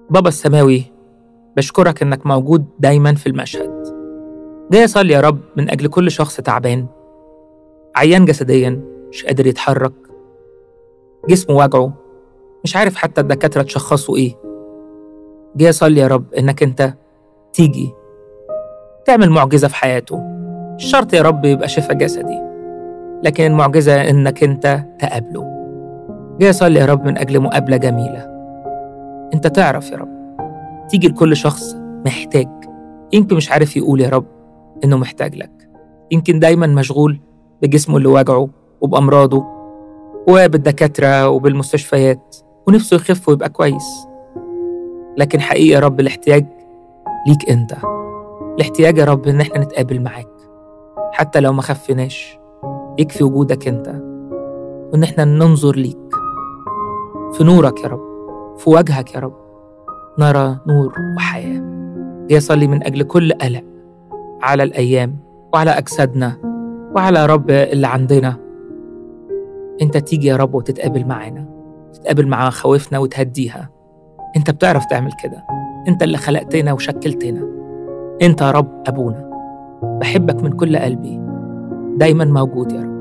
بابا السماوي بشكرك إنك موجود دايما في المشهد جاي أصلي يا رب من أجل كل شخص تعبان عيان جسديا مش قادر يتحرك جسمه وجعه مش عارف حتى الدكاترة تشخصوا إيه جاي أصلي يا رب إنك أنت تيجي تعمل معجزة في حياته مش شرط يا رب يبقى شفاء جسدي لكن المعجزة إنك أنت تقابله جاي أصلي يا رب من أجل مقابلة جميلة أنت تعرف يا رب تيجي لكل شخص محتاج يمكن مش عارف يقول يا رب إنه محتاج لك يمكن دايما مشغول بجسمه اللي وجعه وبأمراضه وبالدكاترة وبالمستشفيات ونفسه يخف ويبقى كويس لكن حقيقي يا رب الاحتياج ليك أنت الاحتياج يا رب إن احنا نتقابل معاك حتى لو ما خفناش يكفي وجودك أنت وإن احنا ننظر ليك في نورك يا رب في وجهك يا رب نرى نور وحياة يصلي من أجل كل قلق على الأيام وعلى أجسادنا وعلى رب اللي عندنا أنت تيجي يا رب وتتقابل معانا تتقابل مع خوفنا وتهديها أنت بتعرف تعمل كده أنت اللي خلقتنا وشكلتنا أنت يا رب أبونا بحبك من كل قلبي دايما موجود يا رب